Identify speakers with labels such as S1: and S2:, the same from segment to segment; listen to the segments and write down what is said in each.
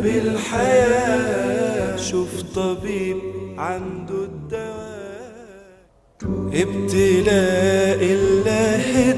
S1: سبب الحياة شوف طبيب عنده الدواء ابتلاء الله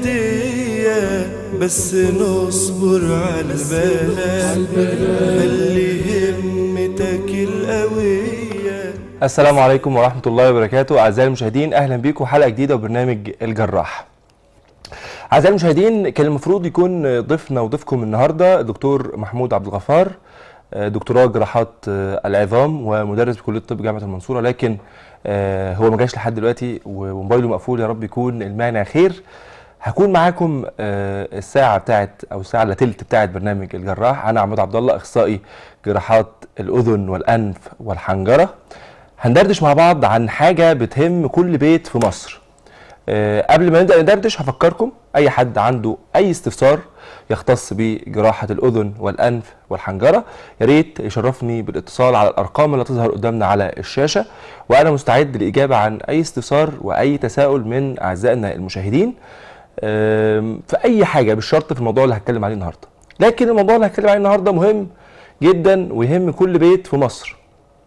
S1: هدية بس نصبر على البلاء خلي همتك القوية
S2: السلام عليكم ورحمة الله وبركاته أعزائي المشاهدين أهلا بيكم حلقة جديدة وبرنامج الجراح أعزائي المشاهدين كان المفروض يكون ضيفنا وضيفكم النهاردة الدكتور محمود عبد الغفار دكتوراه جراحات العظام ومدرس بكلية طب جامعة المنصورة لكن آه، هو ما جاش لحد دلوقتي وموبايله مقفول يا رب يكون المانع خير هكون معاكم آه، الساعة بتاعت أو الساعة إلا تلت بتاعت برنامج الجراح أنا عماد عبد الله أخصائي جراحات الأذن والأنف والحنجرة هندردش مع بعض عن حاجة بتهم كل بيت في مصر آه، قبل ما نبدأ ندردش هفكركم أي حد عنده أي استفسار يختص بجراحة الأذن والأنف والحنجرة يا ريت يشرفني بالاتصال على الأرقام اللي تظهر قدامنا على الشاشة وأنا مستعد للإجابة عن أي استفسار وأي تساؤل من أعزائنا المشاهدين آم، في أي حاجة مش شرط في الموضوع اللي هتكلم عليه النهاردة لكن الموضوع اللي هتكلم عليه النهاردة مهم جدا ويهم كل بيت في مصر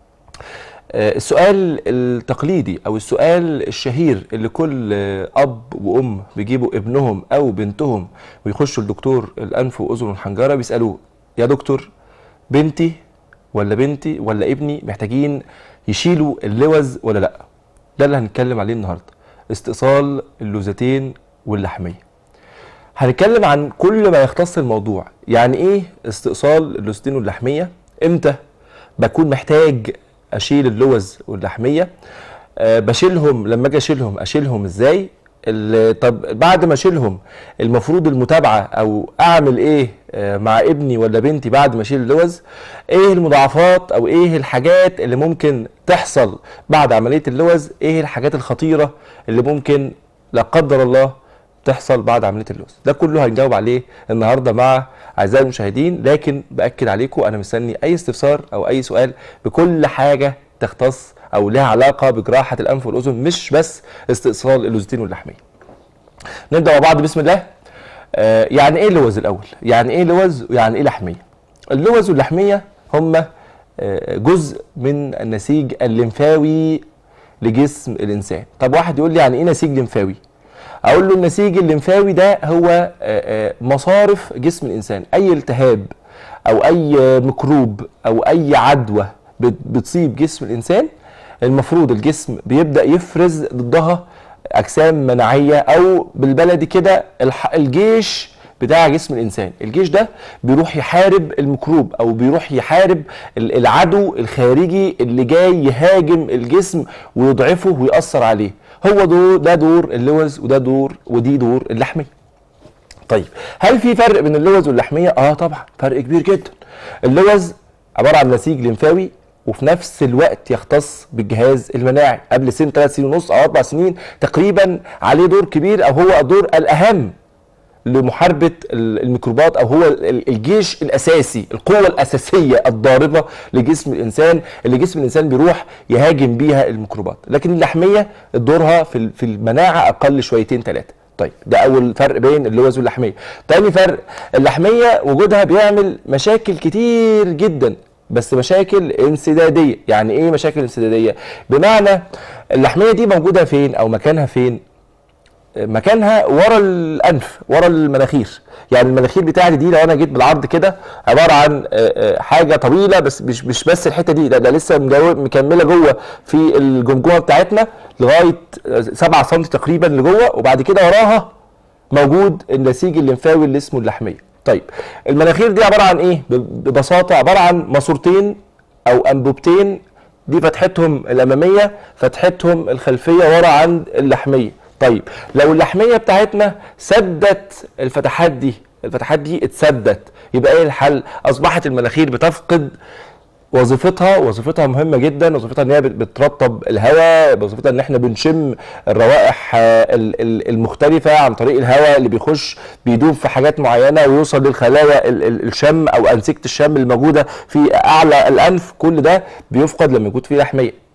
S2: آه، السؤال التقليدي او السؤال الشهير اللي كل آه، اب وام بيجيبوا ابنهم او بنتهم ويخشوا لدكتور الانف واذن والحنجره بيسالوه يا دكتور بنتي ولا بنتي ولا ابني محتاجين يشيلوا اللوز ولا لا ده اللي هنتكلم عليه النهارده استئصال اللوزتين واللحميه هنتكلم عن كل ما يختص الموضوع يعني ايه استئصال اللوزتين واللحميه امتى بكون محتاج اشيل اللوز واللحميه أه بشيلهم لما اجي اشيلهم اشيلهم ازاي ال- طب بعد ما اشيلهم المفروض المتابعه او اعمل ايه آه، مع ابني ولا بنتي بعد ما اشيل اللوز ايه المضاعفات او ايه الحاجات اللي ممكن تحصل بعد عمليه اللوز ايه الحاجات الخطيره اللي ممكن لا قدر الله تحصل بعد عمليه اللوز ده كله هنجاوب عليه النهارده مع اعزائي المشاهدين لكن باكد عليكم انا مستني اي استفسار او اي سؤال بكل حاجه تختص او لها علاقه بجراحه الانف والاذن مش بس استئصال اللوزتين واللحميه نبدا مع بعض بسم الله آه يعني ايه لوز الاول يعني ايه لوز ويعني ايه لحميه اللوز واللحميه هما آه، جزء من النسيج الليمفاوي لجسم الانسان طب واحد يقول لي يعني ايه نسيج ليمفاوي اقول له النسيج الليمفاوي ده هو آه، آه، مصارف جسم الانسان اي التهاب او اي آه، ميكروب او اي عدوى بت- بتصيب جسم الانسان المفروض الجسم بيبدا يفرز ضدها اجسام مناعيه او بالبلدي كده الح- الجيش بتاع جسم الانسان الجيش ده بيروح يحارب الميكروب او بيروح يحارب ال- العدو الخارجي اللي جاي يهاجم الجسم ويضعفه ويأثر عليه هو دور ده دور اللوز وده دور ودي دور اللحميه طيب هل في فرق بين اللوز واللحميه اه طبعا فرق كبير جدا اللوز عباره عن نسيج ليمفاوي وفي نفس الوقت يختص بالجهاز المناعي قبل سن ثلاث سنين ونص او اربع سنين تقريبا عليه دور كبير او هو الدور الاهم لمحاربه ال- الميكروبات او هو ال- الجيش الاساسي القوه الاساسيه الضاربه لجسم الانسان اللي جسم الانسان بيروح يهاجم بيها الميكروبات لكن اللحميه دورها في ال- في المناعه اقل شويتين ثلاثه طيب ده اول فرق بين اللوز واللحميه تاني فرق اللحميه وجودها بيعمل مشاكل كتير جدا بس مشاكل انسداديه يعني ايه مشاكل انسداديه بمعنى اللحميه دي موجوده فين او مكانها فين مكانها ورا الانف ورا المناخير يعني المناخير بتاعتي دي لو انا جيت بالعرض كده عباره عن آه، آه، حاجه طويله بس مش مش بس الحته دي لا ده لسه مجو- مكمله جوه في الجمجمه بتاعتنا لغايه 7 سم تقريبا لجوه وبعد كده وراها موجود النسيج الليمفاوي اللي اسمه اللحميه طيب المناخير دي عباره عن ايه ب- ببساطه عباره عن ماسورتين او انبوبتين دي فتحتهم الاماميه فتحتهم الخلفيه ورا عند اللحميه طيب لو اللحميه بتاعتنا سدت الفتحات دي الفتحات دي اتسدت يبقى ايه الحل اصبحت المناخير بتفقد وظيفتها وظيفتها مهمه جدا وظيفتها ان هي بت- بترطب الهواء وظيفتها ان احنا بنشم الروائح آه، ال- ال- المختلفه عن طريق الهواء اللي بيخش بيدوب في حاجات معينه ويوصل للخلايا ال- ال- الشم او انسجه الشم الموجوده في اعلى الانف كل ده بيفقد لما يكون فيه لحميه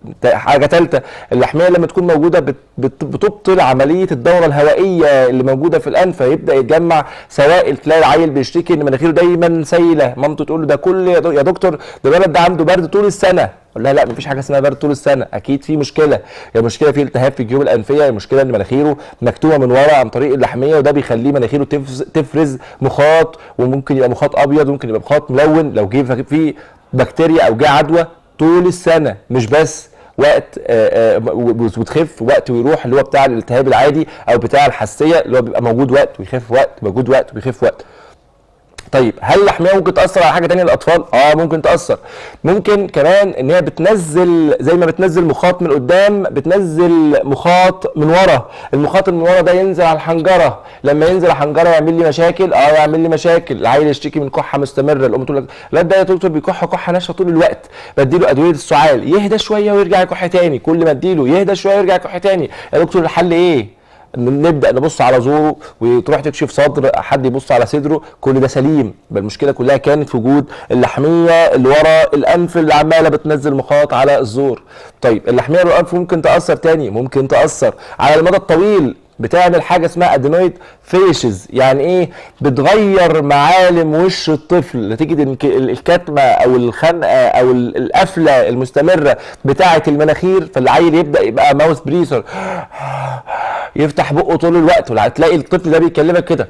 S2: تا- حاجه ثالثه اللحميه لما تكون موجوده بت- بت- بتبطل عمليه الدوره الهوائيه اللي موجوده في الانف فيبدا يتجمع سوائل تلاقي العيل بيشتكي ان مناخيره دايما سايله مامته تقول له ده كل يا دو- يا دكتور ده الولد ده عنده برد طول السنه اقول لها لا مفيش حاجه اسمها برد طول السنه اكيد في مشكله يا مشكله في التهاب في الجيوب الانفيه يا مشكله ان مناخيره مكتومه من ورا عن طريق اللحميه وده بيخليه مناخيره تفز- تفرز مخاط وممكن يبقى مخاط ابيض وممكن يبقى مخاط ملون لو جه فيه بكتيريا او جه عدوى طول السنه مش بس وقت آه، آه، وتخف وقت ويروح اللي هو بتاع الالتهاب العادي او بتاع الحساسيه اللي هو بيبقى موجود وقت ويخف وقت موجود وقت ويخف وقت طيب هل اللحميه ممكن تاثر على حاجه تانية للاطفال اه ممكن تاثر ممكن كمان ان هي بتنزل زي ما بتنزل مخاط من قدام بتنزل مخاط من ورا المخاط اللي من ورا ده ينزل على الحنجره لما ينزل على الحنجره يعمل لي مشاكل اه يعمل لي مشاكل العيل يشتكي من كحه مستمره الام تقول لك لا ده يا دكتور بيكح كحه ناشفه طول الوقت بديله ادويه السعال يهدى شويه ويرجع يكح تاني كل ما اديله يهدى شويه ويرجع يكح تاني يا دكتور الحل ايه إن نبدا نبص على زوره وتروح تكشف صدر حد يبص على صدره كل ده سليم بل المشكله كلها كانت في وجود اللحميه اللي ورا الانف اللي عماله بتنزل مخاط على الزور طيب اللحميه اللي ورا الانف ممكن تاثر تاني ممكن تاثر على المدى الطويل بتعمل حاجه اسمها ادينويد فيشز يعني ايه بتغير معالم وش الطفل نتيجه إن ك- الكتمه او الخنقه او ال- القفله المستمره بتاعه المناخير فالعيل يبدا يبقى ماوث بريسر يفتح بقه طول الوقت وتلاقي الطفل ده بيكلمك كده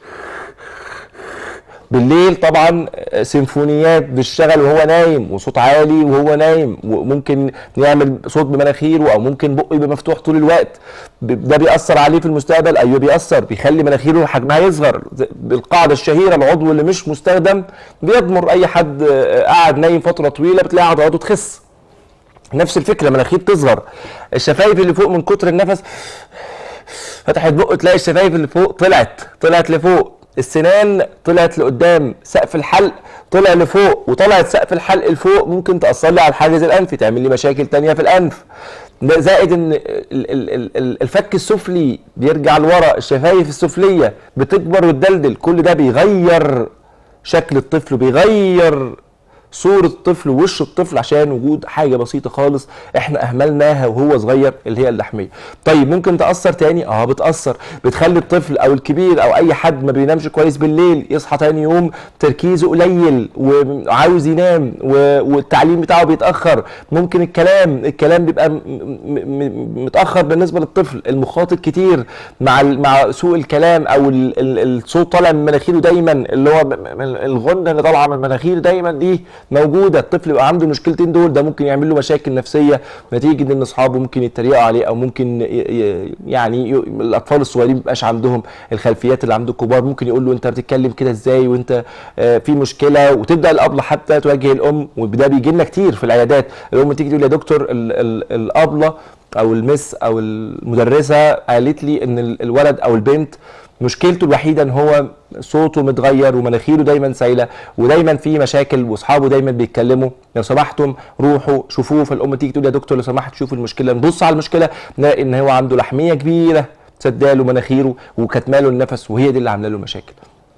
S2: بالليل طبعا سيمفونيات بتشتغل وهو نايم وصوت عالي وهو نايم وممكن يعمل صوت بمناخيره او ممكن بقه يبقى مفتوح طول الوقت ب- ده بيأثر عليه في المستقبل ايوه بيأثر بيخلي مناخيره حجمها يصغر زي- بالقاعده الشهيره العضو اللي مش مستخدم بيضمر اي حد آه، قاعد نايم فتره طويله بتلاقي عضلاته تخس نفس الفكره مناخير تصغر الشفايف اللي فوق من كتر النفس فتحت بقه تلاقي الشفايف اللي فوق طلعت طلعت لفوق السنان طلعت لقدام سقف الحلق طلع لفوق وطلعت سقف الحلق لفوق ممكن تاثر لي على الحاجز الانفي تعمل لي مشاكل تانية في الانف ده زائد ان ال- ال- ال- ال- الفك السفلي بيرجع لورا الشفايف السفليه بتكبر وتدلدل كل ده بيغير شكل الطفل بيغير صورة الطفل ووش الطفل عشان وجود حاجة بسيطة خالص احنا اهملناها وهو صغير اللي هي اللحمية طيب ممكن تأثر تاني اه بتأثر بتخلي الطفل او الكبير او اي حد ما بينامش كويس بالليل يصحى تاني يوم تركيزه قليل وعاوز ينام و- والتعليم بتاعه بيتأخر ممكن الكلام الكلام بيبقى م- م- م- متأخر بالنسبة للطفل المخاط الكتير مع ال- مع سوء الكلام او ال- ال- الصوت طالع من مناخيره دايما اللي هو م- م- الغنة اللي طالعة من المناخير دايما دي موجوده الطفل يبقى عنده المشكلتين دول ده ممكن يعمل له مشاكل نفسيه نتيجه ان اصحابه ممكن يتريقوا عليه او ممكن ي- ي- يعني ي- الاطفال الصغيرين مبيبقاش عندهم الخلفيات اللي عند الكبار ممكن يقول له انت بتتكلم كده ازاي وانت آه، في مشكله وتبدا الابله حتى تواجه الام وده بيجي لنا كتير في العيادات الام تيجي تقول يا دكتور ال- ال- الابله او المس او المدرسه قالت لي ان ال- الولد او البنت مشكلته الوحيده ان هو صوته متغير ومناخيره دايما سايله ودايما في مشاكل واصحابه دايما بيتكلموا لو سمحتم روحوا شوفوه فالام تيجي تقول يا دكتور لو سمحت شوفوا المشكله نبص على المشكله نلاقي ان هو عنده لحميه كبيره سداله مناخيره وكتماله النفس وهي دي اللي عامله له مشاكل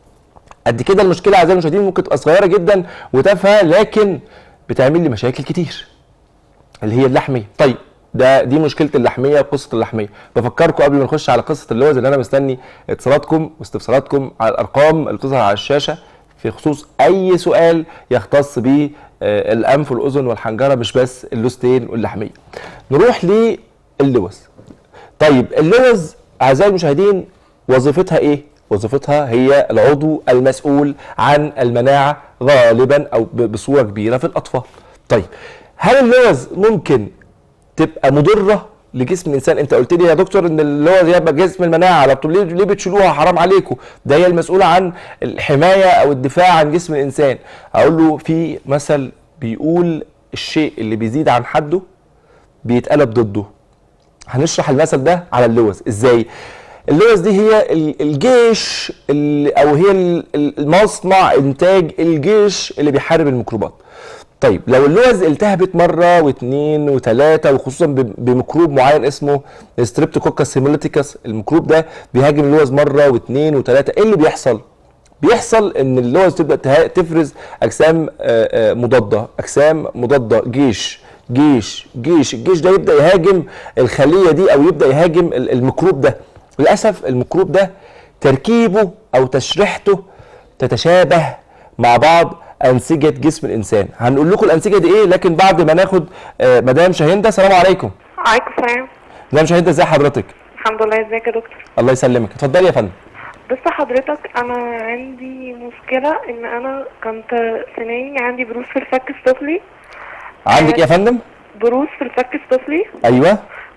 S2: قد كده المشكله اعزائي المشاهدين ممكن تبقى صغيره جدا وتافهه لكن بتعمل لي مشاكل كتير اللي هي اللحميه طيب ده دي مشكله اللحميه وقصه اللحميه بفكركم قبل ما نخش على قصه اللوز ان انا مستني اتصالاتكم واستفساراتكم على الارقام اللي بتظهر على الشاشه في خصوص اي سؤال يختص ب الانف والاذن والحنجره مش بس اللوزتين واللحميه نروح للوز طيب اللوز اعزائي المشاهدين وظيفتها ايه وظيفتها هي العضو المسؤول عن المناعه غالبا او ب- بصوره كبيره في الاطفال طيب هل اللوز ممكن تبقى مضره لجسم الانسان انت قلت لي يا دكتور ان اللي هو يبقى جسم المناعه على طول ليه ليه بتشيلوها حرام عليكم ده هي المسؤوله عن الحمايه او الدفاع عن جسم الانسان اقول له في مثل بيقول الشيء اللي بيزيد عن حده بيتقلب ضده هنشرح المثل ده على اللوز ازاي اللوز دي هي ال- الجيش اللي او هي ال- ال- المصنع انتاج الجيش اللي بيحارب الميكروبات طيب لو اللوز التهبت مره واثنين وثلاثه وخصوصا ب- بميكروب معين اسمه ستريبتوكوكس هيموليتيكس الميكروب ده بيهاجم اللوز مره واثنين وثلاثه ايه اللي بيحصل بيحصل ان اللوز تبدا تها- تفرز اجسام آه، آه، مضاده اجسام مضاده جيش جيش جيش الجيش ده يبدا يهاجم الخليه دي او يبدا يهاجم ال- الميكروب ده للاسف الميكروب ده تركيبه او تشريحته تتشابه مع بعض انسجه جسم الانسان هنقول لكم الانسجه دي ايه لكن بعد ما ناخد آه، مدام شاهنده السلام عليكم
S3: عليكم السلام
S2: مدام شاهنده ازي حضرتك
S3: الحمد لله ازيك يا دكتور
S2: الله يسلمك اتفضلي يا فندم
S3: بص حضرتك انا عندي مشكلة ان انا كنت سناني عندي بروز في الفك السفلي
S2: عندك ايه يا فندم
S3: بروز في الفك السفلي
S2: ايوه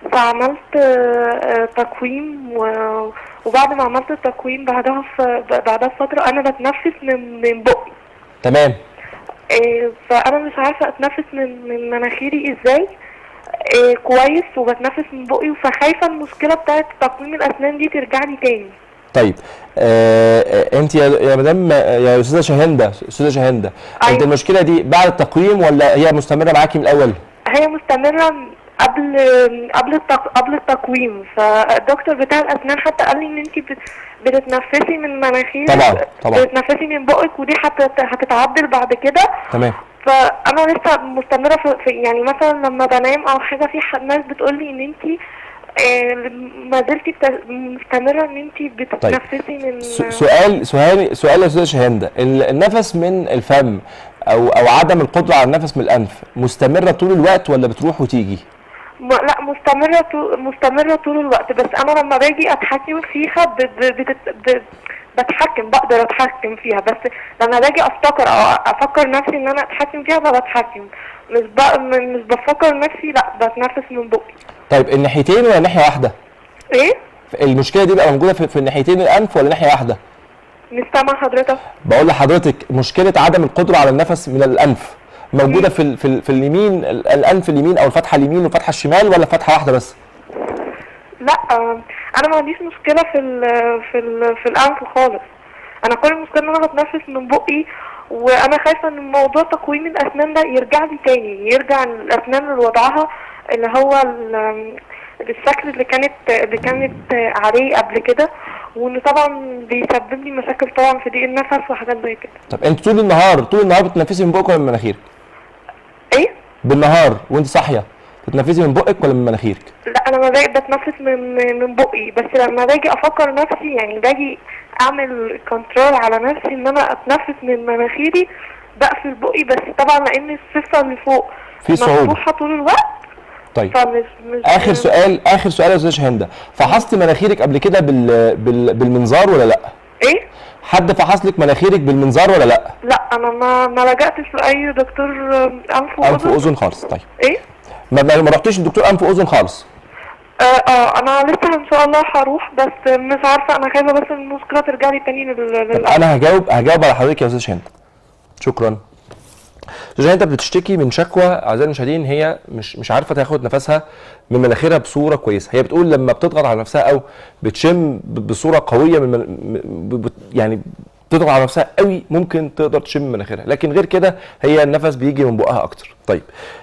S3: فعملت آه، آه، تقويم و... وبعد ما عملت التقويم بعدها في بعدها بفترة انا بتنفس من من بقي
S2: تمام
S3: آه، فانا مش عارفة اتنفس من من مناخيري ازاي آه، كويس وبتنفس من بقي فخايفة المشكلة بتاعت تقويم الاسنان دي ترجع لي تاني
S2: طيب آه آه، انت يا يا مدام آه، يا استاذه شاهنده استاذه شاهنده انت
S3: أيوة.
S2: المشكله دي بعد التقويم ولا هي مستمره معاكي من الاول
S3: هي مستمرة قبل قبل التق... قبل التقويم فالدكتور بتاع الاسنان حتى قال لي ان انت بت... بتتنفسي من مناخيرك
S2: طبعاً، طبعاً.
S3: بتتنفسي من بقك ودي هت... هتتعدل بعد كده
S2: تمام
S3: فانا لسه مستمره في... في يعني مثلا لما بنام او حاجه في ح- ناس بتقول لي ان انت آه ما زلتي بت... مستمره ان انت بتتنفسي من
S2: س- سؤال سؤال سؤال يا استاذه شاهنده ال- النفس من الفم او او عدم القدره على النفس من الانف مستمره طول الوقت ولا بتروح وتيجي
S3: م... لا مستمرة طول مستمرة طول الوقت بس أنا لما باجي أتحكم فيها ب... ب... بتت... ب... بتحكم بقدر أتحكم فيها بس لما باجي أفتكر أو أفكر نفسي إن أنا أتحكم فيها بتحكم مش ب... مش بفكر نفسي لا بتنفس من بقي
S2: طيب الناحيتين ولا ناحيه واحده
S3: إيه؟
S2: المشكله دي بقى موجوده في, في الناحيتين الانف ولا ناحيه واحده
S3: مش سامع حضرتك
S2: بقول لحضرتك مشكله عدم القدره على النفس من الانف موجوده في ال- في, ال- في اليمين ال- الانف اليمين او الفتحه اليمين والفتحه الشمال ولا فتحه واحده بس
S3: لا آه، أنا ما عنديش مشكلة في ال... في ال... في الأنف خالص أنا كل المشكلة إن أنا بتنفس من بقي وأنا خايفة إن موضوع تقويم الأسنان ده يرجع لي تاني يرجع الأسنان لوضعها اللي هو ال- الشكل اللي كانت اللي كانت عليه قبل كده وإنه طبعا بيسبب لي مشاكل طبعا في ضيق النفس وحاجات زي كده
S2: طب انت طول النهار طول النهار بتتنفسي من بقك ولا من مناخيرك
S3: إيه؟
S2: بالنهار وانت صاحيه بتتنفسي من بقك ولا من مناخيرك
S3: لا انا ما باجي بتنفس من من بقي بس لما باجي افكر نفسي يعني باجي اعمل كنترول على نفسي ان انا اتنفس من مناخيري بقفل بقي بس طبعا لان الصفه اللي فوق
S2: في صعوبة.
S3: مفتوحه طول الوقت
S2: طيب
S3: فمش مش
S2: اخر سؤال اخر سؤال يا استاذ شهنده فحصتي مناخيرك قبل كده بال... بال... بالمنظار ولا لا
S3: ايه
S2: حد فحص لك مناخيرك بالمنظار ولا لا
S3: لا انا ما ما لجأتش لاي دكتور انف
S2: انف
S3: واذن
S2: واذن خالص طيب
S3: ايه
S2: ما, ما ما رحتيش لدكتور انف واذن خالص
S3: اه اه انا لسه ان شاء الله هروح بس مش عارفه انا خايفه بس إن المشكله ترجع لي تاني لل
S2: طب
S3: لل-
S2: انا هجاوب هجاوب على حضرتك يا استاذ شهنده شكرا استاذ شهنده بتشتكي من شكوى اعزائي المشاهدين هي مش مش عارفه تاخد نفسها من مناخيرها بصوره كويسه هي بتقول لما بتضغط على نفسها او بتشم ب- بصوره قويه من من- ب- ب- يعني بتضغط على نفسها قوي ممكن تقدر تشم من مناخيرها لكن غير كده هي النفس بيجي من بقها اكتر طيب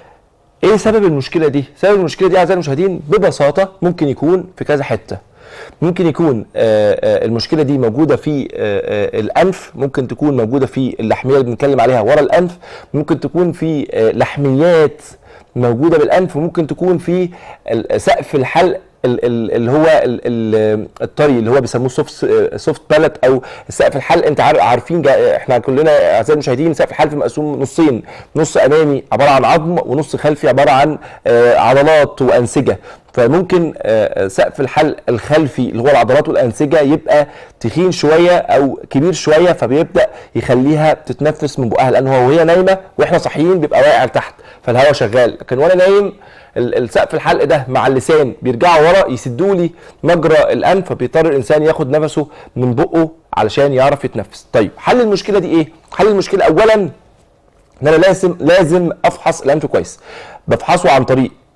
S2: ايه سبب المشكله دي سبب المشكله دي اعزائي المشاهدين ببساطه ممكن يكون في كذا حته ممكن يكون آه، آه، المشكله دي موجوده في آه، آه، الانف ممكن تكون موجوده في اللحميه اللي بنتكلم عليها ورا الانف ممكن تكون في آه، لحميات موجوده بالانف وممكن تكون في ال- سقف الحلق ال- ال- اللي هو ال- ال- الطري اللي هو بيسموه سوفت سوفت بالت او سقف الحلق انت عارف عارفين جا- احنا كلنا اعزائي المشاهدين سقف الحلق مقسوم نصين نص امامي عباره عن عظم ونص خلفي عباره عن آه، عضلات وانسجه فممكن آه، آه، سقف الحلق الخلفي اللي هو العضلات والانسجه يبقى تخين شويه او كبير شويه فبيبدا يخليها تتنفس من بقها لان هو وهي نايمه واحنا صاحيين بيبقى واقع لتحت فالهواء شغال لكن وانا نايم ال- السقف الحلق ده مع اللسان بيرجعوا ورا يسدوا لي مجرى الانف فبيضطر الانسان ياخد نفسه من بقه علشان يعرف يتنفس طيب حل المشكله دي ايه حل المشكله اولا ان انا لازم لازم افحص الانف كويس بفحصه عن طريق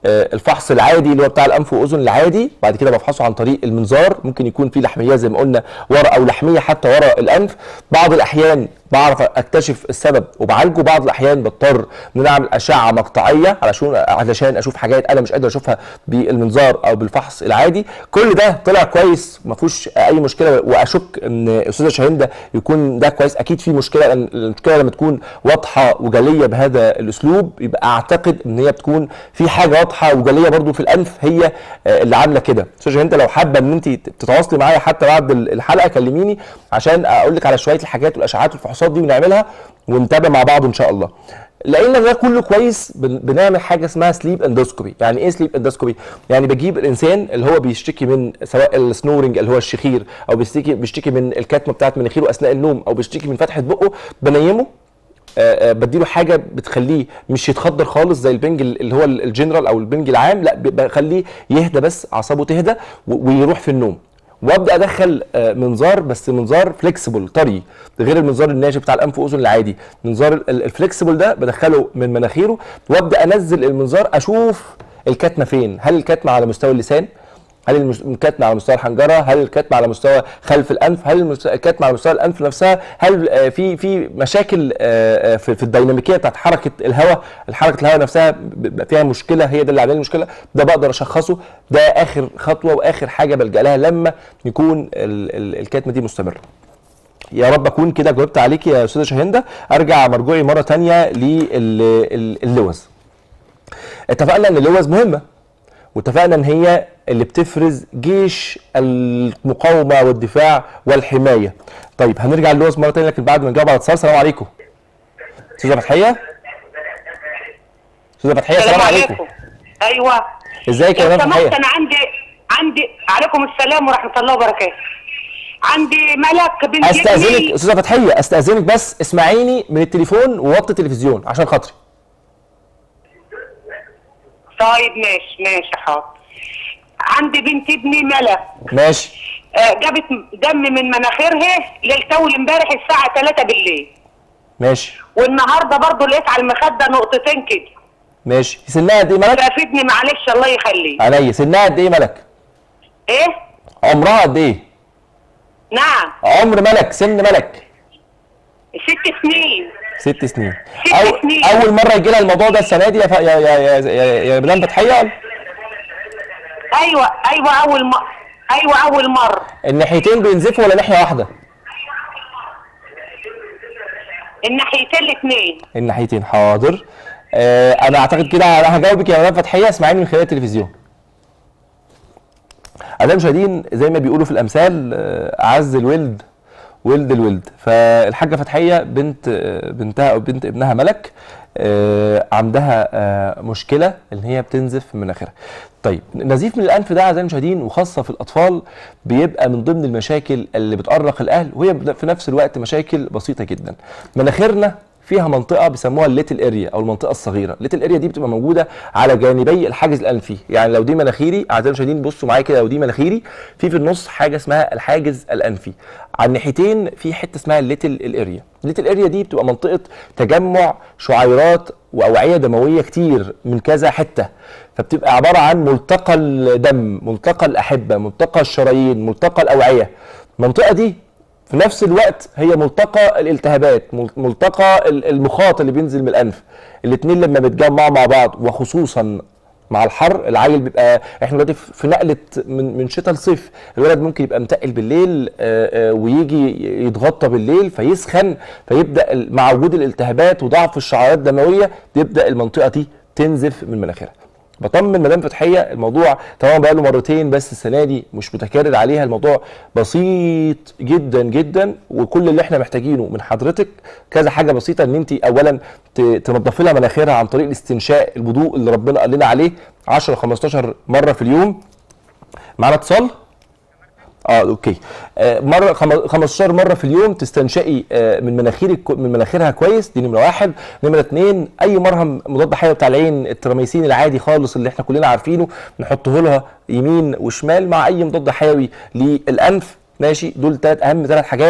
S2: آه، الفحص العادي اللي هو بتاع الانف واذن العادي بعد كده بفحصه عن طريق المنظار ممكن يكون فيه لحميات زي ما قلنا ورا او لحميه حتى ورا الانف بعض الاحيان بعرف اكتشف السبب وبعالجه بعض الاحيان بضطر ان انا اعمل اشعه مقطعيه علشان علشان اشوف حاجات انا مش قادر اشوفها بالمنظار او بالفحص العادي كل ده طلع كويس ما فيهوش اي مشكله واشك ان استاذه شاهنده يكون ده كويس اكيد في مشكله لأن المشكله لما تكون واضحه وجليه بهذا الاسلوب يبقى اعتقد ان هي بتكون في حاجه واضحه وجليه برضو في الانف هي آه، اللي عامله كده استاذه شاهنده لو حابه ان انت تتواصلي معايا حتى بعد الحلقه كلميني عشان اقول لك على شويه الحاجات والاشعاعات والفحوصات دي ونعملها ونتابع مع بعض ان شاء الله لقينا ده كله كويس بن- بنعمل حاجه اسمها سليب اندوسكوبي يعني ايه سليب اندوسكوبي يعني بجيب الانسان اللي هو بيشتكي من سواء السنورنج اللي هو الشخير او بيشتكي بيشتكي من الكتمه بتاعت مناخيره اثناء النوم او بيشتكي من فتحه بقه بنيمه آه، آه، بديله حاجه بتخليه مش يتخدر خالص زي البنج ال- اللي هو ال- الجنرال او البنج العام لا ب- بخليه يهدى بس اعصابه تهدى و- ويروح في النوم وابدا ادخل آه، منظار بس منظار فليكسيبل طري غير المنظار الناشف بتاع الانف واذن العادي منظار ال- الفليكسيبل ده بدخله من مناخيره وابدا انزل المنظار اشوف الكتمه فين هل الكتمه على مستوى اللسان هل المس- الكتمة على مستوى الحنجرة؟ هل الكتمة على مستوى خلف الأنف؟ هل المس- الكتمة على مستوى الأنف نفسها؟ هل آه، في في مشاكل آه، آه، في في الديناميكية بتاعت حركة الهواء؟ حركة الهواء نفسها بيبقى فيها مشكلة هي ده اللي عامل المشكلة؟ ده بقدر أشخصه ده آخر خطوة وآخر حاجة بلجأ لها لما يكون ال- ال- الكتمة دي مستمرة. يا رب اكون كده جاوبت عليك يا استاذه شاهنده ارجع مرجوعي مره تانية للوز اتفقنا ان اللوز مهمه واتفقنا ان هي اللي بتفرز جيش المقاومه والدفاع والحمايه طيب هنرجع للوز مره تانية لكن بعد ما نجاوب على الاتصال السلام عليكم استاذه فتحيه استاذه فتحيه السلام عليكم
S4: ايوه
S2: ازيك يا
S4: لو
S2: مدام
S4: سمحت
S2: فتحيه
S4: انا عندي عندي عليكم السلام ورحمه الله وبركاته عندي ملك بنت
S2: استاذنك
S4: ابني
S2: استاذه فتحيه استاذنك بس اسمعيني من التليفون ووطي التلفزيون عشان خاطري
S4: طيب ماشي ماشي حاضر عندي بنت ابني ملك
S2: ماشي
S4: آه، جابت دم من مناخيرها للتول امبارح الساعه 3 بالليل
S2: ماشي
S4: والنهارده برضه لقيت على المخده نقطتين كده
S2: ماشي سنها قد ايه ملك
S4: فافدني معلش الله يخليك
S2: عليا سنها قد ايه ملك
S4: ايه
S2: عمرها قد ايه
S4: نعم
S2: عمر ملك سن ملك
S4: ست سنين
S2: ست سنين
S4: ست
S2: أو
S4: سنين.
S2: اول مره يجي لها الموضوع ده السنه دي يا ف... يا يا يا, يا, يا مدام فتحيه
S4: ايوه ايوه اول مره ايوه اول مره
S2: الناحيتين بينزفوا ولا ناحيه واحده
S4: الناحيتين الاثنين
S2: الناحيتين حاضر آه انا اعتقد كده انا هجاوبك يا مدام فتحيه اسمعيني من خلال التلفزيون أعزائي المشاهدين زي ما بيقولوا في الأمثال آه، أعز الولد ولد الولد فالحاجة فتحية بنت آه، بنتها أو بنت ابنها ملك آه، عندها آه، مشكلة إن هي بتنزف من مناخيرها طيب نزيف من الأنف ده أعزائي المشاهدين وخاصة في الأطفال بيبقى من ضمن المشاكل اللي بتأرق الأهل وهي في نفس الوقت مشاكل بسيطة جدا مناخيرنا فيها منطقه بيسموها الليتل اريا او المنطقه الصغيره الليتل اريا دي بتبقى موجوده على جانبي الحاجز الانفي يعني لو دي مناخيري اعزائي المشاهدين بصوا معايا كده لو دي مناخيري في في النص حاجه اسمها الحاجز الانفي على الناحيتين في حته اسمها الليتل الاريا الليتل اريا دي بتبقى منطقه تجمع شعيرات واوعيه دمويه كتير من كذا حته فبتبقى عباره عن ملتقى الدم ملتقى الاحبه ملتقى الشرايين ملتقى الاوعيه المنطقه دي في نفس الوقت هي ملتقى الالتهابات مل- ملتقى ال- المخاط اللي بينزل من الانف الاثنين لما بيتجمعوا مع بعض وخصوصا مع الحر العيل بيبقى احنا دلوقتي في في نقله من من شتاء لصيف الولد ممكن يبقى متقل بالليل آه، آه، ويجي يتغطى بالليل فيسخن فيبدا ال- مع وجود الالتهابات وضعف الشعيرات الدمويه تبدا المنطقه دي تنزف من مناخيرها بطمن مدام فتحيه الموضوع طبعا بقى له مرتين بس السنه دي مش متكرر عليها الموضوع بسيط جدا جدا وكل اللي احنا محتاجينه من حضرتك كذا حاجه بسيطه ان انت اولا ت- تنضفي لها مناخيرها عن طريق الاستنشاق الوضوء اللي ربنا قال لنا عليه 10 15 مره في اليوم معانا اتصال اه اوكي آه مره خم- 15 مره في اليوم تستنشقي آه من مناخيرك من مناخيرها كويس دي نمره واحد نمره اتنين اي مرهم مضاد حيوي بتاع العين التراميسين العادي خالص اللي احنا كلنا عارفينه نحطه لها يمين وشمال مع اي مضاد حيوي للانف ماشي دول ثلاث اهم ثلاث حاجات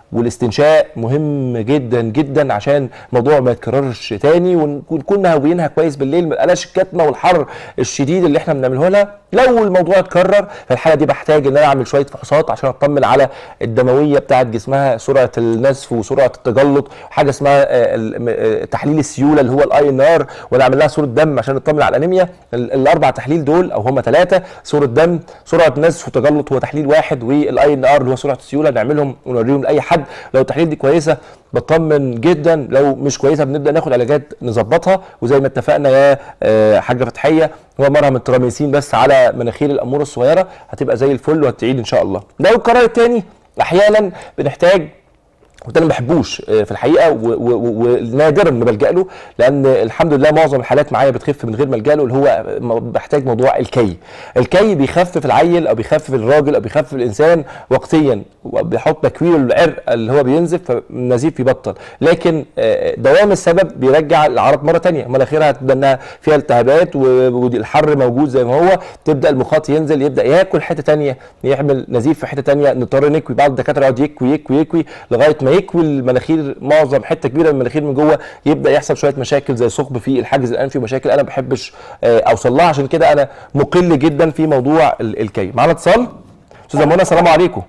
S2: والاستنشاق مهم جدا جدا عشان الموضوع ما يتكررش تاني ونكون مهوينها كويس بالليل ما تبقاش الكتمه والحر الشديد اللي احنا بنعمله لها لو الموضوع اتكرر في الحاله دي بحتاج ان انا اعمل شويه فحوصات عشان اطمن على الدمويه بتاعه جسمها سرعه النزف وسرعه التجلط حاجه اسمها آه، ال- م- آه، تحليل السيوله اللي هو الاي ان ار ولا اعمل لها صوره دم عشان نطمن على الانيميا ال- الاربع تحليل دول او هم ثلاثه صوره دم سرعه نزف وتجلط هو تحليل واحد والاي ان ار اللي هو سرعه السيوله نعملهم ونوريهم لاي حد لو التحليل دي كويسه بطمن جدا لو مش كويسه بنبدا ناخد علاجات نظبطها وزي ما اتفقنا يا آه، حاجه فتحيه هو مرهم التراميسين بس على مناخير الاموره الصغيره هتبقى زي الفل وهتعيد ان شاء الله لو القرار الثاني احيانا بنحتاج وده انا ما بحبوش آه، في الحقيقه و- و- و- ونادرا ما بلجا له لان الحمد لله معظم الحالات معايا بتخف من غير ما الجا له اللي هو م- بحتاج موضوع الكي الكي بيخفف العيل او بيخفف الراجل او بيخفف الانسان وقتيا وبيحط تكوير العرق اللي هو بينزف فالنزيف يبطل لكن آه، دوام السبب بيرجع العرق مره تانية مناخيرها هتبدا انها فيها التهابات و- والحر موجود زي ما هو تبدا المخاط ينزل يبدا ياكل حته تانية يعمل نزيف في حته تانية نضطر نكوي بعض الدكاتره يقعد يكوي يكوي يكوي لغايه ما يكوي المناخير معظم حته كبيره من المناخير من جوه يبدا يحصل شويه مشاكل زي ثقب في الحاجز الانفي ومشاكل انا ما بحبش آه، اوصل لها عشان كده انا مقل جدا في موضوع ال- الكي معانا اتصال استاذه منى السلام عليكم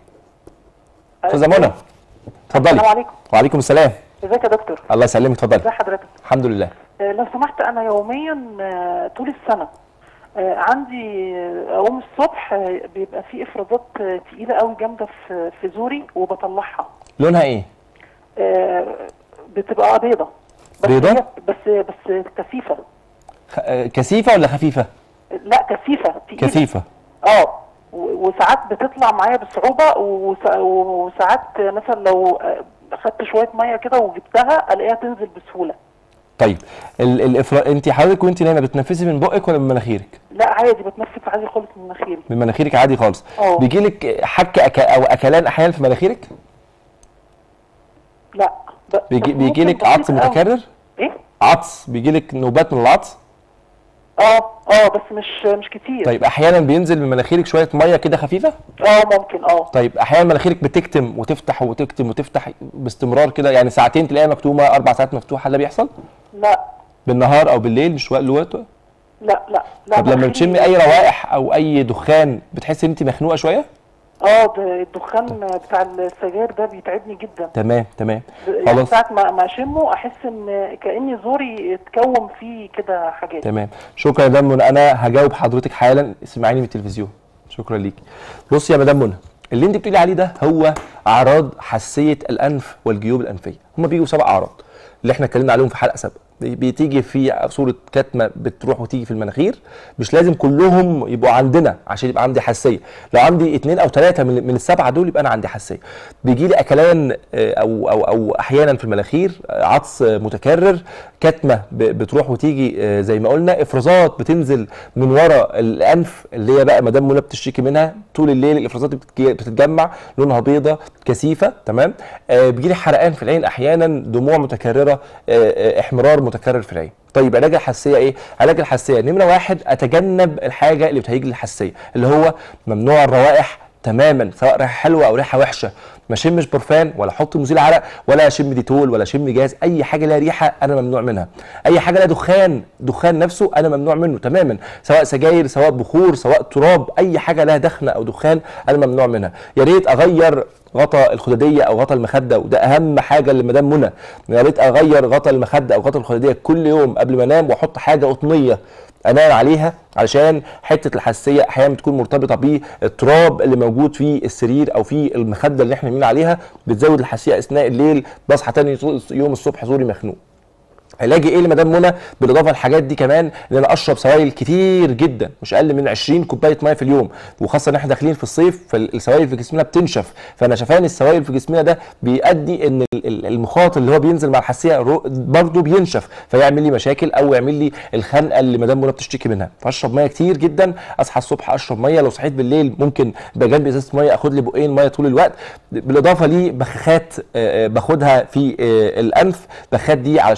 S2: استاذه منى اتفضلي
S5: السلام عليكم
S2: وعليكم السلام
S5: ازيك يا دكتور
S2: الله يسلمك اتفضلي
S5: ازي حضرتك
S2: الحمد لله
S5: آه، لو سمحت انا يوميا آه، طول السنه آه، عندي آه، اقوم الصبح آه، بيبقى في افرازات آه، تقيله قوي جامده في في زوري وبطلعها
S2: لونها ايه
S5: آه، بتبقى بيضه بس
S2: بيضة؟
S5: هي- بس بس كثيفه
S2: خ- آه، كثيفه ولا خفيفه
S5: لا كثيفه تقيله
S2: كثيفه
S5: اه و- وساعات بتطلع معايا بصعوبه وسا- وساعات مثلا لو آه، اخدت شويه ميه كده وجبتها الاقيها تنزل بسهوله
S2: طيب ال- الافرا انت حضرتك وانت نايمه بتنفسي من بقك ولا من مناخيرك
S5: لا عادي بتنفس عادي خالص من مناخيري
S2: من مناخيرك عادي خالص
S5: اه.
S2: بيجي لك حك أك... او اكلان احيانا في مناخيرك
S5: لا ب-
S2: بيجي
S5: بس
S2: بيجي
S5: ممكن
S2: لك عطس
S5: بسيط أوي.
S2: متكرر
S5: ايه
S2: عطس بيجي لك نوبات من العطس
S5: اه اه بس مش مش كتير
S2: طيب احيانا بينزل من مناخيرك شويه ميه كده خفيفه
S5: اه ممكن اه
S2: طيب احيانا مناخيرك بتكتم وتفتح وتكتم وتفتح باستمرار كده يعني ساعتين تلاقيها مكتومه اربع ساعات مفتوحه ده بيحصل
S5: لا
S2: بالنهار او بالليل مش وقت لوقت
S5: لا لا لا
S2: طب لما
S5: مناخيري-
S2: بتشمي اي روائح او اي دخان بتحسي ان انت مخنوقه شويه
S5: اه ده الدخان بتاع السجاير ده بيتعبني جدا
S2: تمام تمام
S5: يعني
S2: خلاص
S5: ساعة ما ما اشمه احس ان كاني زوري اتكون فيه كده حاجات
S2: تمام شكرا يا مدام منى انا هجاوب حضرتك حالا اسمعيني من التلفزيون شكرا ليك بصي يا مدام منى اللي انت بتقولي عليه ده هو اعراض حساسيه الانف والجيوب الانفيه هما بيجوا سبع اعراض اللي احنا اتكلمنا عليهم في حلقه سابقه بتيجي في صوره كتمه بتروح وتيجي في المناخير مش لازم كلهم يبقوا عندنا عشان يبقى عندي حساسيه لو عندي اثنين او ثلاثه من, من السبعه دول يبقى انا عندي حساسيه بيجي لي اكلان آه، او او او احيانا في المناخير آه، عطس آه، متكرر كتمه ب- بتروح وتيجي آه، زي ما قلنا افرازات بتنزل من ورا الانف اللي هي بقى مدام منى بتشتكي منها طول الليل الافرازات بتتج- بتتجمع لونها بيضه كثيفه تمام آه بيجي لي حرقان في العين احيانا دموع متكرره آه آه احمرار متكرر في العين طيب علاج الحساسيه ايه علاج الحساسيه نمره واحد اتجنب الحاجه اللي بتهيج لي الحساسيه اللي هو ممنوع الروائح تماما سواء ريحه حلوه او ريحه وحشه ما اشمش برفان ولا احط مزيل عرق ولا اشم ديتول ولا اشم جاز اي حاجه لها ريحه انا ممنوع منها اي حاجه لها دخان دخان نفسه انا ممنوع منه تماما سواء سجاير سواء بخور سواء تراب اي حاجه لها دخنه او دخان انا ممنوع منها يا ريت اغير غطا الخداديه او غطا المخده وده اهم حاجه لمدام منى يا ريت اغير غطا المخده او غطا الخداديه كل يوم قبل ما انام واحط حاجه قطنيه انام عليها علشان حته الحساسيه احيانا بتكون مرتبطه بالتراب اللي موجود في السرير او في المخده اللي احنا نايمين عليها بتزود الحساسيه اثناء الليل بصحى تاني يوم الصبح زوري مخنوق علاجي ايه لمدام منى بالاضافه للحاجات دي كمان ان انا اشرب سوائل كتير جدا مش اقل من 20 كوبايه ميه في اليوم وخاصه ان احنا داخلين في الصيف فالسوائل في جسمنا بتنشف فنشفان السوائل في جسمنا ده بيؤدي ان ال- ال- المخاط اللي هو بينزل مع الحساسيه رو- برضه بينشف فيعمل لي مشاكل او يعمل لي الخنقه اللي مدام منى بتشتكي منها فاشرب ميه كتير جدا اصحى الصبح اشرب ميه لو صحيت بالليل ممكن يبقى جنبي ازازه ميه اخد لي بقين ميه طول الوقت بالاضافه لبخاخات آه، آه، باخدها في آه، الانف بخات دي علشان تهدي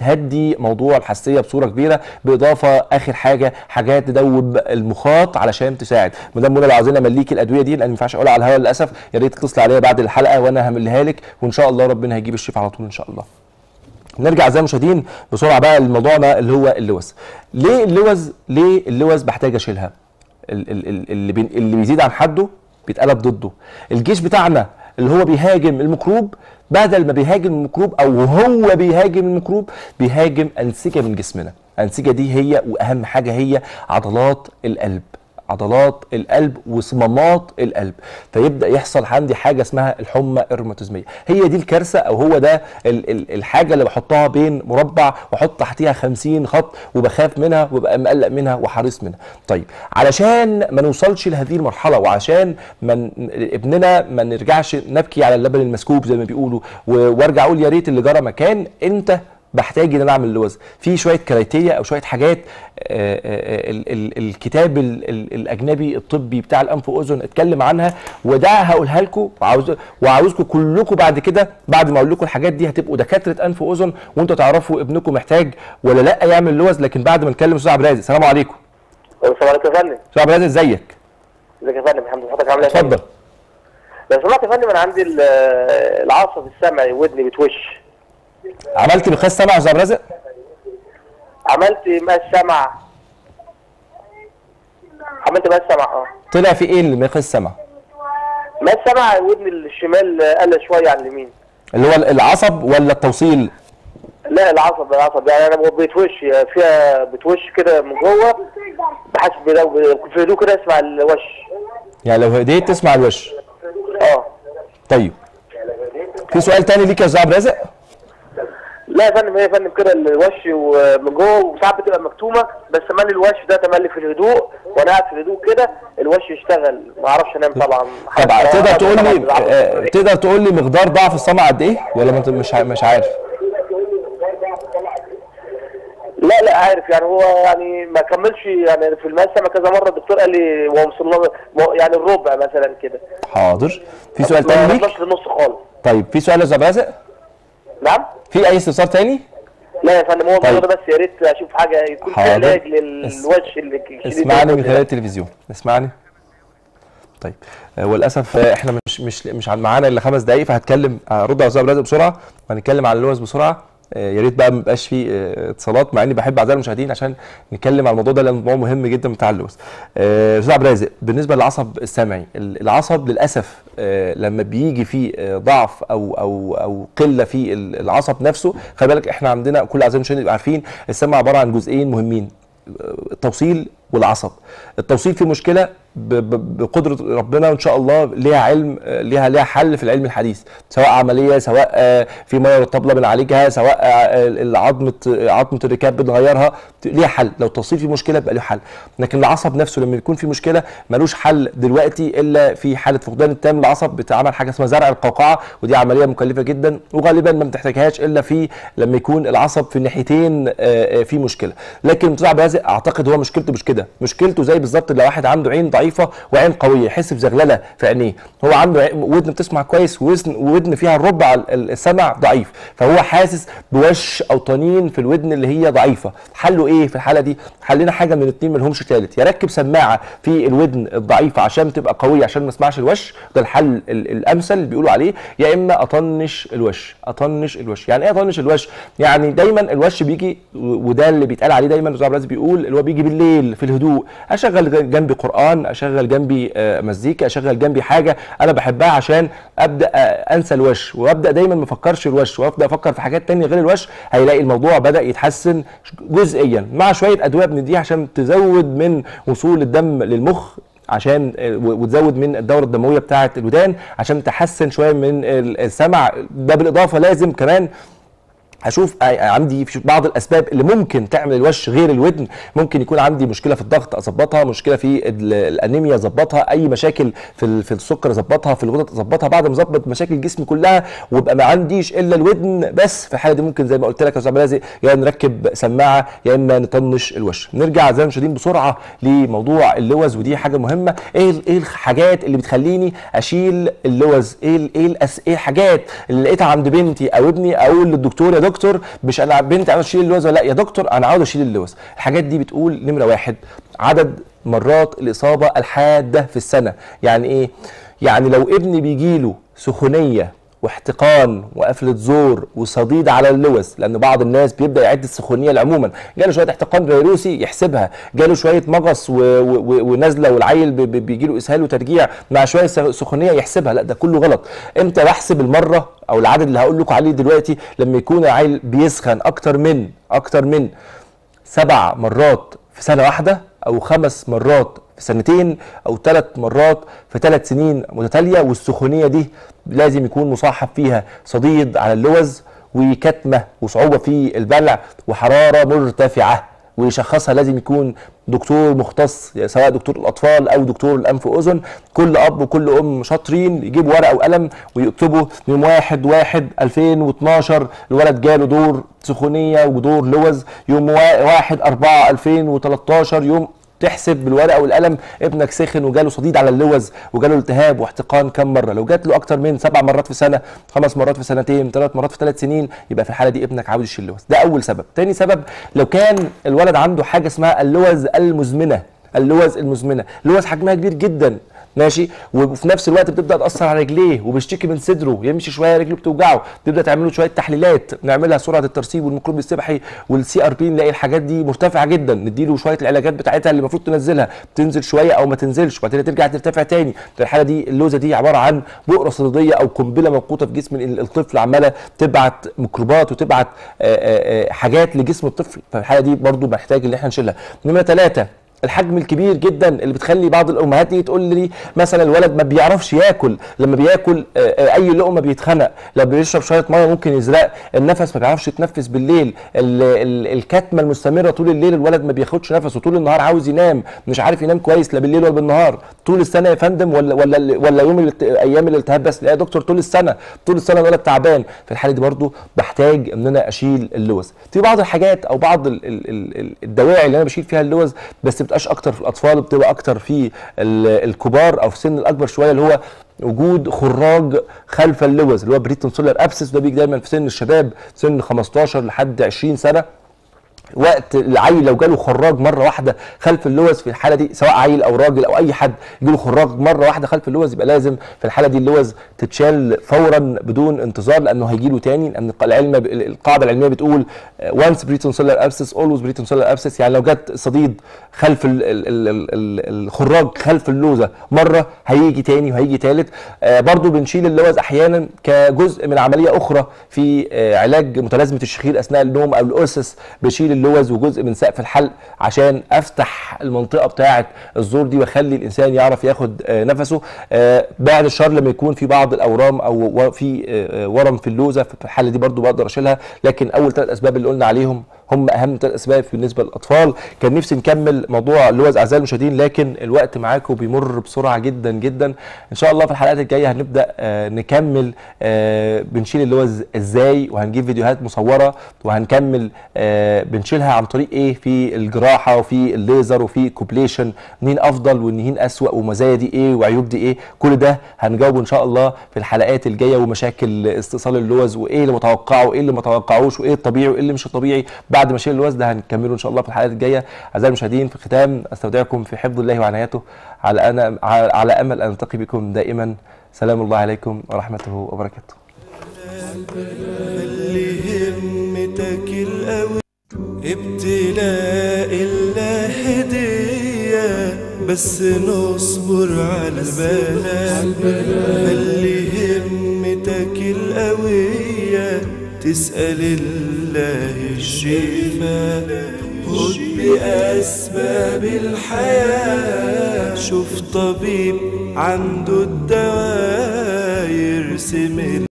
S2: تهدي موضوع الحساسيه بصوره كبيره باضافه اخر حاجه حاجات تدوب المخاط علشان تساعد مدام منى لو عايزين امليكي الادويه دي لان ما ينفعش اقولها على الهواء للاسف يا ريت تتصل عليا بعد الحلقه وانا همليها لك وان شاء الله ربنا هيجيب الشفاء على طول ان شاء الله نرجع اعزائي المشاهدين بسرعه بقى لموضوعنا اللي هو اللوز ليه اللوز ليه اللوز بحتاج اشيلها ال- ال- ال- اللي بي اللي بيزيد عن حده بيتقلب ضده الجيش بتاعنا اللي هو بيهاجم الميكروب بدل ما بيهاجم الميكروب او هو بيهاجم الميكروب بيهاجم انسجه من جسمنا الانسجه دي هي واهم حاجه هي عضلات القلب عضلات القلب وصمامات القلب فيبدا يحصل عندي حاجه اسمها الحمى الروماتيزميه هي دي الكارثه او هو ده ال ال الحاجه اللي بحطها بين مربع واحط تحتيها 50 خط وبخاف منها وببقى مقلق منها وحريص منها طيب علشان ما نوصلش لهذه المرحله وعشان من ابننا ما نرجعش نبكي على اللبن المسكوب زي ما بيقولوا و- وارجع اقول يا ريت اللي جرى مكان انت بحتاج ان انا اعمل لوز في شويه كرايتيه او شويه حاجات آه، آه، ال- ال- الكتاب ال- ال- الاجنبي الطبي بتاع الانف واذن اتكلم عنها وده هقولها لكم وعاوز وعاوزكم كلكم بعد كده بعد ما اقول لكم الحاجات دي هتبقوا دكاتره انف واذن وانتوا تعرفوا ابنكم محتاج ولا لا يعمل لوز لكن بعد ما نتكلم استاذ عبد الرازق السلام عليكم
S6: السلام عليكم يا فندم
S2: استاذ عبد الرازق ازيك
S6: ازيك يا فندم الحمد لله حضرتك عامل ايه يا فندم؟
S2: اتفضل
S6: لو سمحت يا فندم انا عندي ال- العصب السمعي ودني بتوش
S2: عملت مقياس سمع يا استاذ عبد الرازق
S6: عملت مقاس سمع عملت مقاس سمع اه
S2: طلع في ايه المقياس سمع
S6: مقاس سمع ودني الشمال قل شويه عن اليمين
S2: اللي هو العصب ولا التوصيل
S6: لا العصب العصب يعني انا بتوش فيها بتوش كده من جوه بحس بلو في هدوء كده اسمع الوش
S2: يعني لو هديت تسمع الوش
S6: اه
S2: طيب في سؤال تاني ليك يا استاذ عبد الرازق
S6: لا يا فندم هي يا فندم كده الوش ومن جوه وساعات بتبقى مكتومه بس تملي الوش ده تملي في الهدوء وانا قاعد في الهدوء كده الوش يشتغل ما اعرفش انام طبعا
S2: طبعا
S6: حتى-
S2: تقدر تقول لي
S6: طبعاً
S2: آه، تقدر تقول لي مقدار ضعف السمع قد ايه ولا ما انت مش ع- مش عارف
S6: لا لا عارف يعني هو يعني ما كملش يعني في المقسمه كذا مره الدكتور قال لي هو وصل له يعني الربع مثلا كده
S2: حاضر في سؤال
S6: ما
S2: تاني ليك
S6: وصلش للنص خالص
S2: طيب في سؤال يا استاذ عبد الرازق
S6: نعم
S2: في اي استفسار تاني
S6: لا يا فندم هو
S2: طيب.
S6: الموضوع ده بس يا ريت اشوف حاجه يكون في
S2: حاضر.
S6: علاج للوش اللي الشديد
S2: اسمعني من
S6: ده.
S2: خلال التلفزيون اسمعني طيب آه، وللاسف آه، احنا مش مش مش عن- معانا الا خمس دقائق فهتكلم هرد على استاذ عبد الرازق بسرعه وهنتكلم عن اللوز بسرعه آه، يا ريت بقى ما يبقاش فيه آه، اتصالات مع اني بحب اعزائي المشاهدين عشان نتكلم على الموضوع ده لان الموضوع مهم جدا بتاع اللوز. آه، استاذ عبد الرازق بالنسبه للعصب السمعي ال- العصب للاسف آه، لما بيجي فيه آه، ضعف او او او قله في ال- العصب نفسه خلي بالك احنا عندنا كل اعزائي المشاهدين يبقوا عارفين السمع عباره عن جزئين مهمين التوصيل والعصب التوصيل فيه مشكله ب- ب- بقدره ربنا وان شاء الله ليها علم آه، ليها ليها حل في العلم الحديث سواء عمليه سواء آه، في ميه والطبله بنعالجها سواء آه، العظمه عظمه الركاب بنغيرها ليها حل لو التوصيل فيه مشكله يبقى له حل لكن العصب نفسه لما يكون فيه مشكله ملوش حل دلوقتي الا في حاله فقدان التام للعصب بتعمل حاجه اسمها زرع القوقعه ودي عمليه مكلفه جدا وغالبا ما بتحتاجهاش الا في لما يكون العصب في الناحيتين آه، آه، في مشكله لكن مصطفى عبد الرازق اعتقد هو مشكلته مش كده مشكلته زي بالظبط لو واحد عنده عين ضعيفه وعين قويه يحس بزغلله في عينيه هو عنده عين- ودن بتسمع كويس وودن ودن فيها الربع ال- ال- السمع ضعيف فهو حاسس بوش او طنين في الودن اللي هي ضعيفه حله ايه في الحاله دي حلنا حاجه من الاثنين ملهمش ثالث يركب سماعه في الودن الضعيفه عشان تبقى قويه عشان ما اسمعش الوش ده الحل ال- الامثل اللي بيقولوا عليه يا اما اطنش الوش اطنش الوش يعني ايه اطنش الوش يعني دايما الوش بيجي و- وده اللي بيتقال عليه دايما الاستاذ عبد العزيز بيقول اللي هو بيجي بالليل في الهدوء اشغل ج- جنبي قران اشغل جنبي آه، مزيكا اشغل جنبي حاجه انا بحبها عشان ابدا آه، انسى الوش وابدا دايما ما افكرش الوش وابدا افكر في حاجات تانية غير الوش هيلاقي الموضوع بدا يتحسن جزئيا مع شويه ادويه بنديها عشان تزود من وصول الدم للمخ عشان آه، و- وتزود من الدوره الدمويه بتاعه الودان عشان تحسن شويه من ال- السمع ده بالاضافه لازم كمان هشوف آه، عندي في بعض الاسباب اللي ممكن تعمل الوش غير الودن ممكن يكون عندي مشكله في الضغط اظبطها مشكله في ال- الانيميا اظبطها اي مشاكل في ال- في السكر اظبطها في الغدد اظبطها بعد ما اظبط مشاكل الجسم كلها ويبقى ما عنديش الا الودن بس في الحاله دي ممكن زي ما قلت لك يا استاذ عبد الرازق يا نركب سماعه يا اما نطنش الوش نرجع اعزائي المشاهدين بسرعه لموضوع اللوز ودي حاجه مهمه ايه ال- ايه الحاجات اللي بتخليني اشيل اللوز ايه ال- ايه الأس... ايه الحاجات اللي لقيتها عند بنتي او ابني اقول للدكتور يا دكتور مش انا بنتي عاوز اشيل اللوز ولا لا يا دكتور انا عاوز اشيل اللوز الحاجات دي بتقول نمره واحد عدد مرات الاصابه الحاده في السنه يعني ايه يعني لو ابني بيجيله سخونيه واحتقان وقفله زور وصديد على اللوز لان بعض الناس بيبدا يعد السخونيه عموما جاله شويه احتقان فيروسي يحسبها جاله شويه مغص و- و- و- ونزله والعيل بيجي له اسهال وترجيع مع شويه س- سخونيه يحسبها لا ده كله غلط امتى بحسب المره او العدد اللي هقول لكم عليه دلوقتي لما يكون العيل بيسخن اكتر من اكتر من سبع مرات في سنه واحده او خمس مرات في سنتين او ثلاث مرات في ثلاث سنين متتاليه والسخونيه دي لازم يكون مصاحب فيها صديد على اللوز وكتمه وصعوبه في البلع وحراره مرتفعه ويشخصها لازم يكون دكتور مختص سواء دكتور الاطفال او دكتور الانف واذن كل اب وكل ام شاطرين يجيبوا ورقه وقلم ويكتبوا يوم واحد واحد 2012 الولد جاله دور سخونيه ودور لوز يوم وا- واحد أربعة 2013 يوم تحسب بالورقه والقلم ابنك سخن وجاله صديد على اللوز وجاله التهاب واحتقان كم مره لو جات له اكتر من سبع مرات في سنه خمس مرات في سنتين ثلاث مرات في ثلاث سنين يبقى في الحاله دي ابنك عاوز يشيل اللوز ده اول سبب تاني سبب لو كان الولد عنده حاجه اسمها اللوز المزمنه اللوز المزمنه اللوز حجمها كبير جدا ماشي وفي نفس الوقت بتبدا تاثر على رجليه وبيشتكي من صدره يمشي شويه رجله بتوجعه تبدا تعمل له شويه تحليلات نعملها سرعه الترسيب والميكروب السبحي والسي ار بي نلاقي الحاجات دي مرتفعه جدا نديله شويه العلاجات بتاعتها اللي المفروض تنزلها تنزل شويه او ما تنزلش وبعدين ترجع ترتفع تاني في الحاله دي اللوزه دي عباره عن بؤره صديديه او قنبله موقوته في جسم ال- الطفل عماله تبعت ميكروبات وتبعت آه، آه، آه، حاجات لجسم الطفل فالحاله دي برضو محتاج ان احنا نشيلها نمره ثلاثه الحجم الكبير جدا اللي بتخلي بعض الامهات تيجي تقول لي مثلا الولد ما بيعرفش ياكل لما بياكل آه، آه، اي لقمه بيتخنق لما بيشرب شويه ميه ممكن يزرق النفس ما بيعرفش يتنفس بالليل ال- ال- الكتمه المستمره طول الليل الولد ما بياخدش نفسه طول النهار عاوز ينام مش عارف ينام كويس لا بالليل ولا بالنهار طول السنه يا فندم ولا ولا ولا يوم الالت- ايام الالتهاب بس لا يا دكتور طول السنه طول السنه الولد تعبان في الحاله دي برضو بحتاج ان انا اشيل اللوز في بعض الحاجات او بعض ال- ال- ال- ال- الدواعي اللي انا بشيل فيها اللوز بس بتبقاش اكتر في الاطفال بتبقى اكتر في ال- الكبار او في السن الاكبر شويه اللي هو وجود خراج خلف اللوز اللي هو بريتون سولار ابسس ده بيجي دايما في سن الشباب سن 15 لحد 20 سنه وقت العيل لو جاله خراج مره واحده خلف اللوز في الحاله دي سواء عيل او راجل او اي حد يجيله خراج مره واحده خلف اللوز يبقى لازم في الحاله دي اللوز تتشال فورا بدون انتظار لانه هيجيله تاني لان العلم القاعده العلميه بتقول وانس بريتون سولار ابسس اولويز بريتون سولار ابسس يعني لو جت صديد خلف ال ال ال ال ال الخراج خلف اللوزه مره هيجي تاني وهيجي تالت آه برضو بنشيل اللوز احيانا كجزء من عمليه اخرى في آه علاج متلازمه الشخير اثناء النوم او الاسس بشيل اللوز وجزء من سقف الحلق عشان افتح المنطقه بتاعه الزور دي واخلي الانسان يعرف ياخد آه نفسه آه بعد الشر لما يكون في بعض الاورام او و- في آه، آه، ورم في اللوزه في الحاله دي برضو بقدر اشيلها لكن اول ثلاث اسباب اللي قلنا عليهم هم اهم ثلاث اسباب بالنسبه للاطفال كان نفسي نكمل موضوع اللوز اعزائي المشاهدين لكن الوقت معاكم بيمر بسرعه جدا جدا ان شاء الله في الحلقات الجايه هنبدا آه، نكمل آه، بنشيل اللوز ازاي وهنجيب فيديوهات مصوره وهنكمل آه، بنشيلها عن طريق ايه في الجراحه وفي الليزر وفي كوبليشن مين افضل ومين اسوا ومزايا دي ايه وعيوب دي ايه كل ده هنجاوبه ان شاء الله في الحلقات الجايه ومشاكل استئصال اللوز وايه اللي متوقعه وايه اللي ما توقعوش وايه الطبيعي وايه اللي مش الطبيعي بعد ما اشيل اللوز ده هنكمله ان شاء الله في الحلقات الجايه اعزائي المشاهدين في الختام استودعكم في حفظ الله وعنايته على انا على على امل ان التقي بكم دائما سلام الله عليكم ورحمته وبركاته
S1: خلي همتك القوي ابتلاء الله هدية بس نصبر على البلاء خلي همتك القوية تسأل الله الشفاء خد بأسباب الحياة شوف طبيب عنده الدواء يرسم